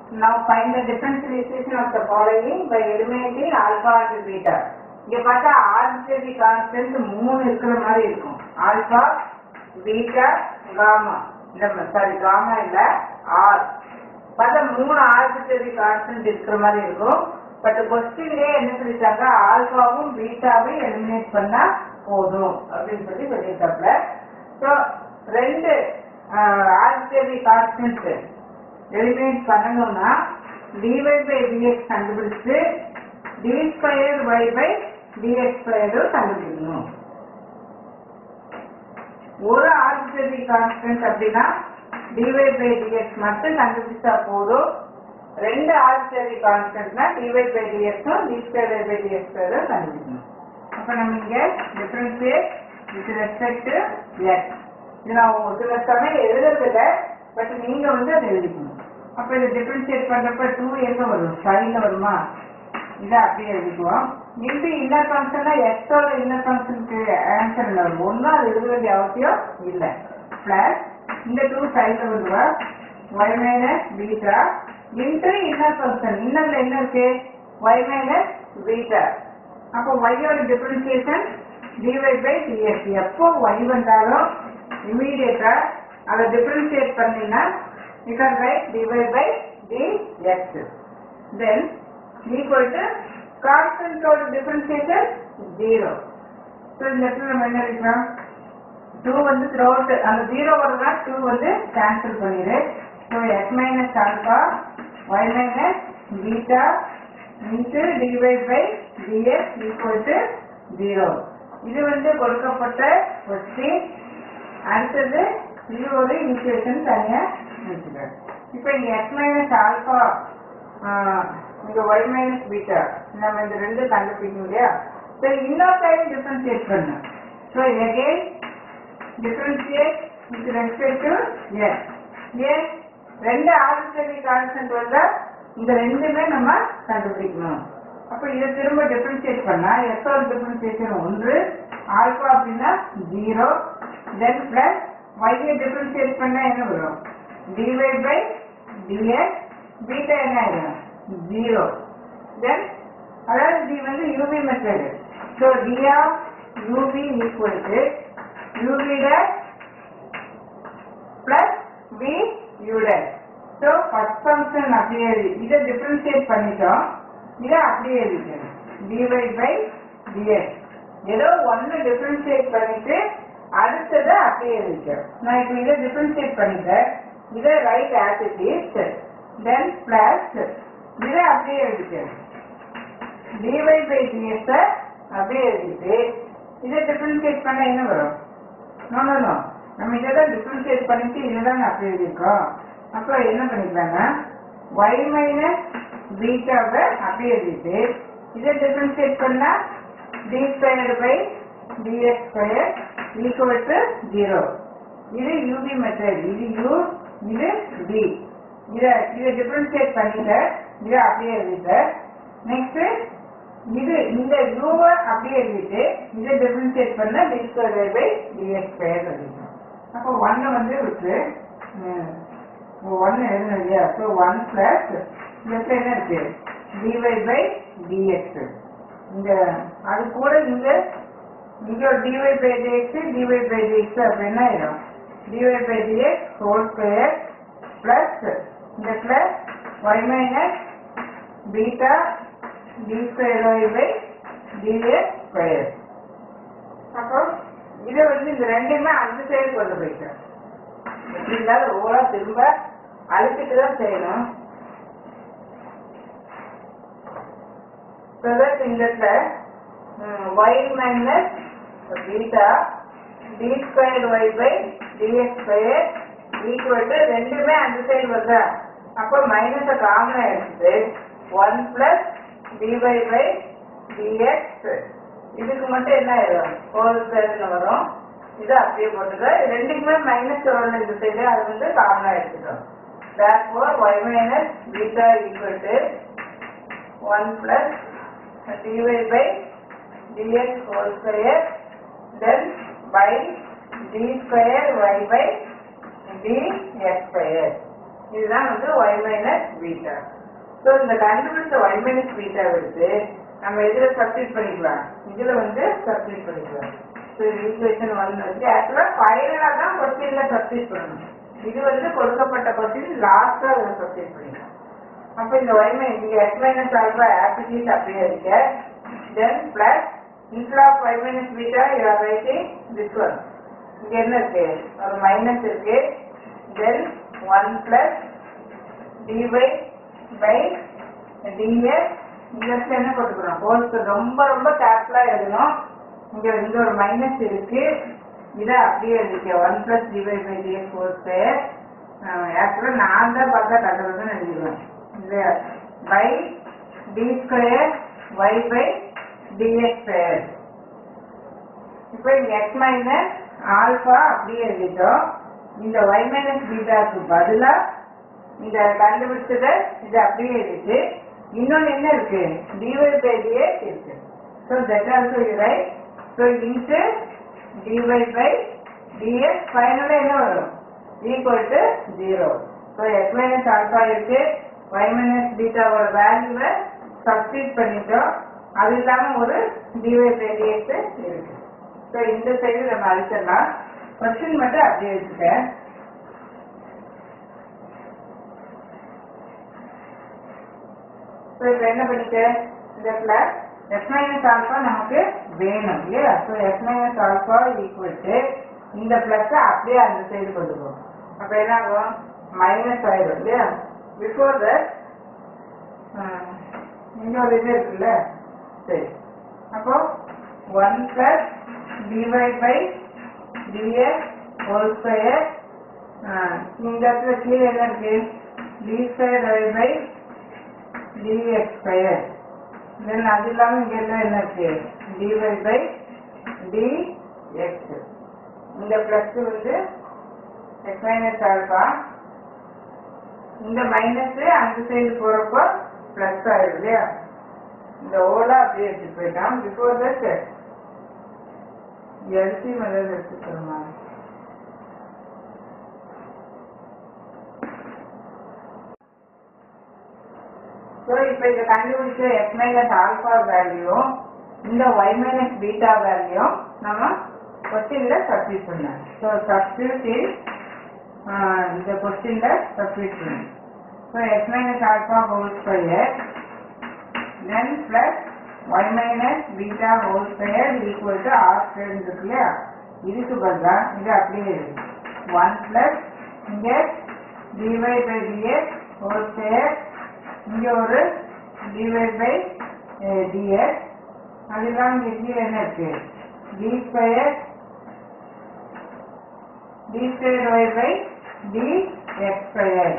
Now find the differentiation of the following by eliminating alpha and beta. இங்க பார்த்தா arbitrary constant மூணு இருக்கிற மாதிரி இருக்கும் ஆல்பா பீட்டா காமா இந்த சாரி காமா இல்ல ஆர் பார்த்தா மூணு ஆர்பிட்டரி கான்ஸ்டன்ட் இருக்கிற மாதிரி இருக்கும் பட் கொஸ்டின்லயே என்ன சொல்லிட்டாங்க ஆல்பாவும் பீட்டாவும் எலிமினேட் பண்ணா போதும் அப்படின்னு சொல்லி சொல்லியிருக்காப்ல ஸோ ரெண்டு ஆர்பிட்டரி கான்ஸ்டன்ட் எலிமினேட் பண்ணணும்னா dy பை dx கண்டுபிடிச்சு d square y by dx ஸ்கொயரும் கண்டுபிடிக்கணும் ஒரு ஆர்பிட்டரி கான்ஸ்டன்ட் அப்படின்னா dy பை dx மட்டும் கண்டுபிடிச்சா போதும் ரெண்டு ஆர்பிட்டரி கான்ஸ்டன்ட்னா dy பை dx உம் d square y by dx ஸ்கொயரும் கண்டுபிடிக்கணும் அப்ப நம்ம இங்க differentiate with respect to x இது நான் உங்களுக்கு சில சமயம் எழுதுறதில்ல பட் நீங்க வந்து அதை எழுதிக்கணும் அப்ப இதை டிஃபரன்ஷியேட் பண்றப்ப டூ எங்க வரும் சைன்ல வருமா இதை அப்படியே எழுதிக்குவோம் இன்டு இன்னர் ஃபங்க்ஷன்னா எக்ஸோட இன்னர் ஃபங்க்ஷனுக்கு ஆன்சர் என்ன வரும் ஒன்றும் அது எழுத வேண்டிய அவசியம் இல்லை பிளஸ் இந்த டூ சைன்ல வந்துருவா y minus beta into inner function இன்னர்ல என்ன இருக்கு y மைனஸ் பீட்டா அப்போ y யோட டிஃபரன்சியேஷன் dy பை dx எப்போ y வந்தாலும் இமீடியட்டா அதை டிஃபரன்ஷியேட் பண்ணீங்கன்னா you can write dy by dx then equal to constant ஓட differentiation 0 so இந்த இடத்துல நம்ம என்ன எழுதிக்கலாம் 2 வந்து throughout அந்த 0 வருதுன்னா 2 வந்து cancel பண்ணிடு so x minus alpha y minus beta into dy by dx equal to 0 இது வந்து கொடுக்கப்பட்ட கொஸ்டின் அடுத்தது இது ஒரு ஈக்குவேஷன் தனியா வச்சுக்கிறேன் இப்போ இங்க x மைனஸ் ஆல்பா இங்க y மைனஸ் பீட்டா நம்ம இந்த ரெண்டு கண்டுபிடிக்கணும் இல்லையா ஸோ இன்னொரு டைம் டிஃபரன்ஷியேட் பண்ணணும் so again differentiate with respect to s ஏன் ரெண்டு ஆர்பிட்டரி கான்ஸ்டன்ட் வந்தா இந்த ரெண்டுமே நம்ம கண்டுபிடிக்கணும் அப்ப இதை திரும்ப டிஃபரன்ஷியேட் பண்ணா எஸ்ஓட டிஃபரன்ஷியேஷன் ஒன்று ஆல்பா அப்படின்னா ஜீரோ தென் பிளஸ் ஒய்யை டிஃபரன்ஷியேட் பண்ணா என்ன வரும் dy பை dx பீட்டா என்ன ஆயிடும் ஜீரோ தென் அதாவது இது வந்து uv method so d of uv equal to uv dash plus v u dash so first function அப்படியே எழுதி இதை டிஃபரன்ஷியேட் பண்ணிட்டோம் இதை அப்படியே எழுதிக்கணும் dy பை dx ஏதோ ஒன்று டிஃபரன்ஷியேட் பண்ணிட்டு அடுத்ததை அப்படியே எழுதிக்கிறோம் நான் இப்போ இதை டிஃபரன்ஷியேட் பண்ணிட்டேன் இதை write as it is then plus இதை அப்படியே எழுதிக்கிறேன் dy பை dx அப்படியே எழுதிட்டு இதை டிஃபரன்ஷியேட் பண்ண என்ன வரும் நோ நோ நோ நம்ம இதை தான் டிஃபரன்ஷியேட் பண்ணிட்டு இதை தான் அப்படியே எழுதியிருக்கோம் அப்போ என்ன பண்ணிக்கலாம்னா y மைனஸ் பீட்டாவை அப்படியே எழுதிட்டு இதை டிஃபரன்ஷியேட் பண்ணா d square by dx square equal to zero இது யூபி மெத்தட் இது u இது d இதை இதை டிஃபரன்ஷியேட் பண்ணிட்டு இதை அப்படியே எழுதிட்டு நெக்ஸ்ட் இது இந்த யூவை அப்படியே எழுதிட்டு இதை டிஃபரன்ஷியேட் பண்ண d square by dx square எழுதிக்கணும் அப்போ ஒன்னு வந்து விட்டு ஒன்னு எழுதணும் இல்லையா ஸோ ஒன் பிளஸ் லெஃப்ட் என்ன இருக்கு dy பை dx இந்த அது கூட இங்க இங்க ஒரு dy by dx dy by dx அப்ப என்ன ஆயிடும் dy by dx whole square plus இந்த plus y minus beta d square y by dx square அப்போ இதை வந்து இந்த ரெண்டுமே அந்த சைடு கொண்டு போயிட்டேன் எப்படி இருந்தாலும் ஓரா திரும்ப அழுத்திட்டு தான் செய்யணும் So that in that uh, y minus beta d squared y by dx square equal to ரெண்டுமே அந்த சைடு வருதா அப்போ மைனஸை காமனா எடுத்து one plus dy by dx இதுக்கு மட்டும் என்ன ஆயிடும் ஹோல் ஸ்கொயர்னு வரும் இது அப்படியே போட்டுக்க ரெண்டுக்குமே மைனஸ் வரணும் இந்த சைடு அது வந்து காமனா எடுத்துட்டோம் therefore y minus beta equal to 1 plus dy by dx whole square then by d square y by dx square இதுதான் வந்து ஒய் மைனஸ் பீட்டா ஸோ இந்த கண்டுபிடிச்ச ஒய் மைனஸ் பீட்டா எடுத்து நம்ம இதில் சப்ஸ்டிட் பண்ணிக்கலாம் இதில் வந்து சப்ஸ்டிட் பண்ணிக்கலாம் ஸோ ஈக்குவேஷன் ஒன் வந்து ஆக்சுவலாக ஃபைனலாக தான் கொஸ்டினில் சப்ஸ்டிட் பண்ணணும் இது வந்து கொடுக்கப்பட்ட கொஸ்டின் லாஸ்ட்டாக அதில் சப்ஸ்டிட் பண்ணிக்கலாம் அப்போ இந்த ஒய் மைனஸ் இங்கே எக்ஸ் மைனஸ் ஆல்பா ஆப்டிடியூட் அப்படியே இருக்க then plus instead of y minus beta you are writing this one இங்க என்ன இருக்கு ஒரு மைனஸ் இருக்கு then one plus dy by ds இந்த இடத்துல என்ன போட்டுக்கிறோம் ஹோல்ஸ் ரொம்ப ரொம்ப கேர்ஃபுல்லா எழுதணும் இங்க இங்க ஒரு மைனஸ் இருக்கு இதை அப்படியே எழுதிக்க one plus dy by ds whole square ஆக்சுவலா நான் தான் பார்த்தா கண்டுபிடிச்சு எழுதிடுவேன் இது by d square y by ds square இப்போ இங்க எக்ஸ் மைனஸ் ஆல்பா அப்படியே எழுதிட்டோம் இந்த ஒய் மைனஸ் பீட்டாக்கு பதிலா இந்த கண்டுபிடிச்சதை இது அப்படியே இருக்கு இன்னொன்னு என்ன இருக்கு டிஒய் பை டிஎஸ் இருக்கு so that also you write so into dy by ds ஃபைனலாக என்ன வரும் equal to zero so x minus alpha இருக்கு ஒய் மைனஸ் பீட்டாவோட வேல்யூவை சப்ஸ்டிட் பண்ணிட்டோம் அது இல்லாமல் ஒரு டிஒய் பை டிஎஸ் இருக்கு ஸோ இந்த சைடு நம்ம அழிச்சிடலாம் கொஸ்டின் மட்டும் அப்படியே வச்சுட்டேன் ஸோ இப்போ என்ன பண்ணிக்க இந்த இடத்துல எஸ் மைனஸ் ஆல்ஃபா நமக்கு வேணும் இல்லையா so s minus alpha equal to இந்த ப்ளஸ்ஸை அப்படியே அந்த சைடு கொண்டு போகும் அப்போ என்ன ஆகும் மைனஸ் ஆயிடும் இல்லையா பிஃபோர் தட் இங்கே ஒரு இது இருக்குல்ல சரி அப்போ one plus டிவை by ds whole square இந்த இடத்துல கீழே என்ன இருக்கு d square y by dx square then அது இல்லாமல் இங்கே எல்லாம் என்ன இருக்கு டிவை பை டிஎக்ஸ் இந்த ப்ளஸ் வந்து எக்ஸ் மைனஸ் ஆல்பா இந்த மைனஸ் அந்த சைடு போகிறப்போ ப்ளஸ் ஆயிடும் இல்லையா இந்த ஓலா அப்படியே எடுத்துட்டு போயிட்டான் பிஃபோர் தட் எல்சி முதல்ல எடுத்துக்கிறோமா ஸோ இப்போ இதை கண்டுபிடிச்ச எக்ஸ் மைனஸ் ஆல்ஃபா வேல்யூவும் இந்த ஒய் மைனஸ் பீட்டா வேல்யூவும் நம்ம கொஸ்டினில் சப்ஸ்டியூட் பண்ணலாம் ஸோ சப்ஸ்டியூட் இஸ் இந்த கொஸ்டினில் சப்ஸ்டியூட் பண்ணணும் so x minus alpha whole square then plus y minus beta whole square equal to r square இருக்கு இல்லையா இதுக்கு பதிலாக இது அப்படியே இருக்கு ஒன் பிளஸ் இங்கே dy by dx whole square இங்கே ஒரு டிஒய் பை டிஎக்ஸ் அது இல்லாமல் இங்கே கீழே என்ன இருக்கு d square d square y by d x square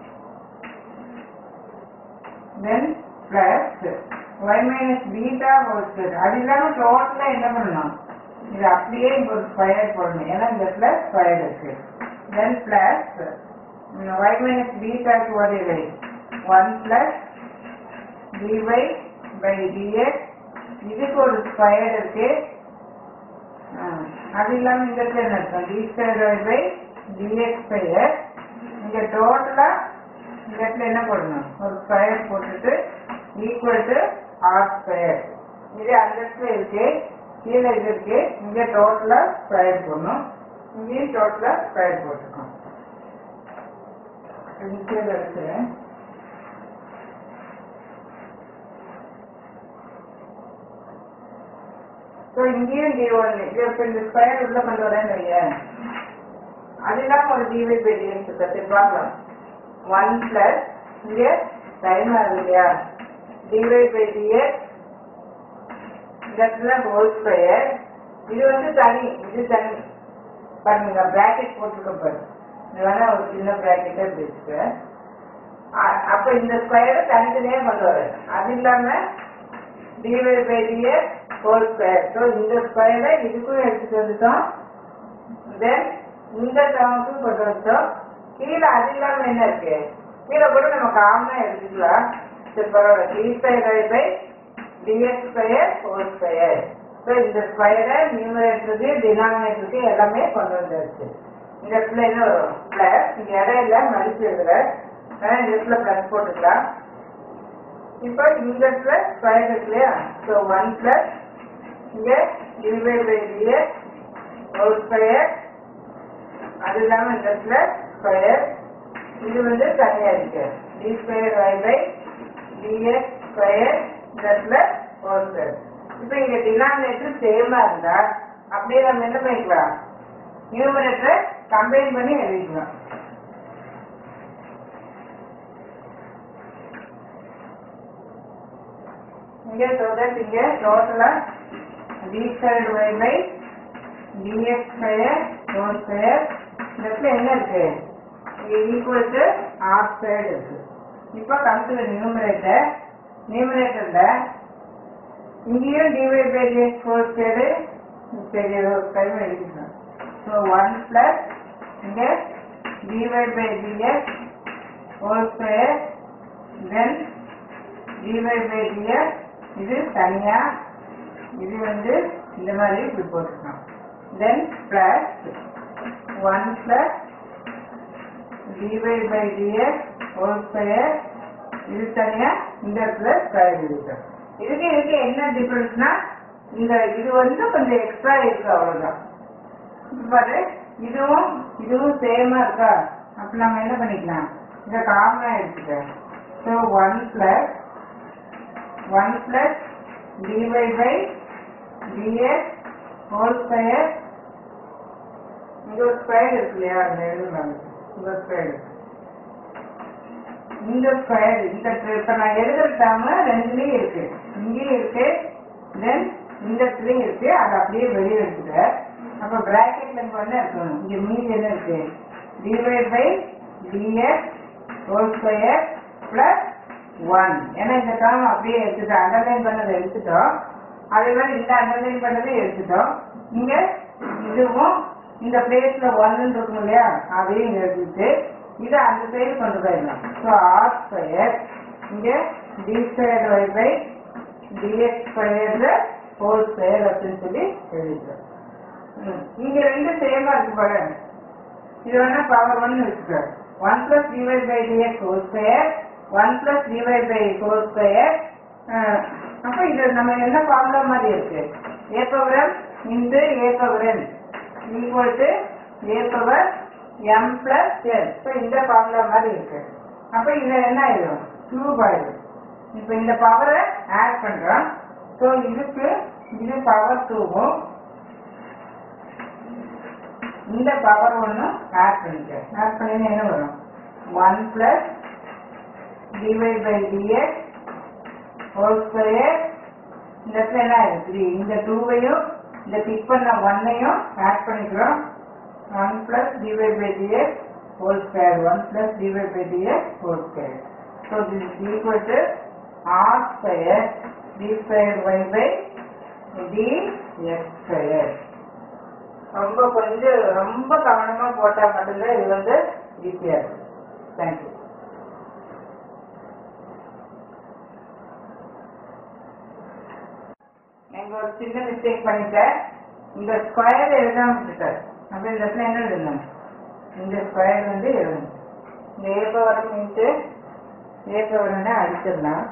then plus y minus beta whole square அது இல்லாமல் டோட்டலாக என்ன பண்ணணும் இது அப்படியே இங்கே ஒரு ஸ்கொயர் போடணும் ஏன்னா இந்த பிளஸ் ஸ்கொயர் இருக்கு தென் பிளஸ் ஒய் மைனஸ் பீட்டாக்கு ஒரு இவை one plus dy by dx இதுக்கு ஒரு ஸ்கொயர் இருக்கு ஆ, அது இல்லாமல் இந்த இடத்துல என்ன இருக்கும் d square y by dx square இங்கே டோட்டலாக இந்த இடத்துல என்ன போடணும் ஒரு ஸ்கொயர் போட்டுட்டு ஈக்குவல் டு ஆர் ஸ்கொயர் இது அந்த இடத்துல இருக்கு கீழே இது இருக்கு இங்கே டோட்டலாக ஸ்கொயர் போடணும் இங்கேயும் டோட்டலாக ஸ்கொயர் போட்டுருக்கோம் கீழே எடுக்கிறேன் ஸோ இங்கேயும் டி ஒன்று இது இப்போ இந்த ஸ்கொயர் உள்ள கொண்டு வரேன்னு வையேன் அது இல்லாமல் ஒரு டிவை பை டிஎக்ஸ் பற்றி பார்க்கலாம் ஒன் பிளஸ் இங்கே டைம் ஆகுது இல்லையா டிவை பை டிஎக்ஸ் இந்த இடத்துல ஹோல் ஸ்கொயர் இது வந்து தனி இது தனி பாருங்க பிராக்கெட் போட்டுக்க பாரு இது வேணா ஒரு சின்ன பிராக்கெட்டை வச்சுக்க அ- அப்ப இந்த ஸ்கொயரை தனித்தனியா கொண்டு வரேன் அது இல்லாம dy by dx whole square so இந்த ஸ்கொயரை இதுக்கும் எடுத்துட்டு வந்துட்டோம் தென் இந்த டேர்முக்கும் கொண்டு வந்துட்டோம் கீழே அது இல்லாம என்ன இருக்கு கீழே கூட நம்ம காமனா எடுத்துக்கலாம் சரி பரவாயில்ல d square by dx square whole square so இந்த ஸ்கொயரை நியூமரேட்டருக்கு டினாமினேட்டருக்கு எல்லாமே கொண்டு வந்தாச்சு இந்த இடத்துல என்ன வரும் பிளஸ் இங்க இடையில மதிப்பு எழுதுற அதனால இந்த இடத்துல பிளஸ் போட்டுக்கலாம் இப்போ இந்த இடத்துல ஸ்கொயர் இருக்கு இல்லையா ஸோ ஒன் பிளஸ் இங்க divide by dx whole square அது இல்லாம இந்த இடத்துல ஸ்கொயர் இது வந்து தனியா இருக்கு d square y by dx square இந்த இடத்துல ஹோல் ஸ்கொயர் இப்போ இங்க டினாமினேட்டர் சேமா இருந்தா அப்படியே நம்ம என்ன பண்ணிக்கலாம் நியூமரேட்டரை கம்பைன் பண்ணி எழுதிக்கலாம் இங்க so that இங்க டோட்டலா d squared y by dx square whole square இந்த இடத்துல என்ன இருக்கு ஈக்குவல் டு r squared இருக்கு இப்போ come to the numerator numeratorல இங்கேயும் dy by dx whole square பெரிய ஒரு டைம் எழுதிக்கலாம் ஸோ ஒன் பிளஸ் இங்க dy by dx whole square then dy by dx இது தனியா இது வந்து இந்த மாதிரி இப்படி போட்டுக்கணும் then plus one plus dy by dx whole square இது தனியா இந்த இடத்துல ஸ்கொயர் இருக்கு இதுக்கு இதுக்கு என்ன டிஃபரன்ஸ்னா இந்த இது வந்து கொஞ்சம் எக்ஸ்ட்ரா இருக்கு அவ்வளவுதான் இப்ப பாரு இதுவும் இதுவும் சேமா இருக்கா அப்ப நம்ம என்ன பண்ணிக்கலாம் இதை காமனா எடுத்துக்க so one plus one plus டிவை by dx whole square இங்க ஒரு ஸ்கொயர் இருக்கு இல்லையா அந்த எழுதுனாங்க இந்த ஸ்கொயர் இருக்கு இந்த ஸ்கொயர் இந்த இப்ப நான் எழுதுற டேர்ம் ரெண்டுலயும் இருக்கு இங்கேயும் இருக்கு தென் இந்த இடத்துலயும் இருக்கு அதை அப்படியே வெளியே எடுத்துக்க அப்ப பிராக்கெட்ல இங்க என்ன இருக்கணும் இங்க மீதி என்ன இருக்கு divide by dx whole square plus one ஏன்னா இந்த டேர்ம் அப்படியே எடுத்துட்டோம் அண்டர்லைன் பண்ணதை எடுத்துட்டோம் அதே மாதிரி இந்த அண்டர்லைன் பண்ணதை எடுத்துட்டோம் இங்க இதுவும் இந்த பிளேஸ்ல ஒன்னு இருக்கும் இல்லையா அதையும் இங்க எடுத்துட்டு இதை அந்த சைடு கொண்டு போயிடலாம் ஸோ ஆர் ஸ்கொயர் இங்க d square y by d x ஸ்கொயர்ல ஹோல் ஸ்கொயர் அப்படின்னு சொல்லி எழுதிக்கிறோம் ம். இங்க ரெண்டு சேமா இருக்கு பாரு இது வேணா பவர் ஒன் வச்சுக்க one plus divide by dx whole square one plus divide by whole square அப்போ இது நம்ம என்ன ஃபார்முலா மாதிரி இருக்கு a power into a power n equal to a power m plus n இப்போ இந்த ஃபார்முலா மாதிரி இருக்கு அப்போ இது என்ன ஆயிடும் கியூப் ஆயிடும் இப்போ இந்த பவரை ஆட் பண்றோம் ஸோ இதுக்கு இது பவர் டூவும் இந்த பவர் ஒன்றும் ஆட் பண்ணிக்க ஆட் பண்ணி என்ன வரும் one plus divide by dx whole square இந்த இடத்துல என்ன ஆயிருக்கு இந்த டூவையும் இந்த டிக் பண்ண ஒன்னையும் ஆட் பண்ணிக்கிறோம் one plus divide by dx whole square one plus divide by dx whole square so this is equal to r square d square y by d x square ரொம்ப கொஞ்சம் ரொம்ப கவனமா போட்டா மட்டும்தான் இது வந்து ஈஸியா இருக்கும் தேங்க்யூ நீங்க ஒரு சின்ன மிஸ்டேக் பண்ணிட்டேன் இந்த ஸ்கொயர் எழுதாம விட்டுட்டார் அப்ப இந்த இடத்துல என்ன எழுதணும் இந்த ஸ்கொயர் வந்து எழுதணும் இந்த ஏ பவர் மீன்ட்டு ஏ பவர் அடிச்சிடலாம்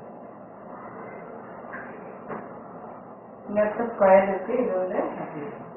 இந்த இடத்துல ஸ்கொயர் இருக்கு இது வந்து அப்படி இருக்கு.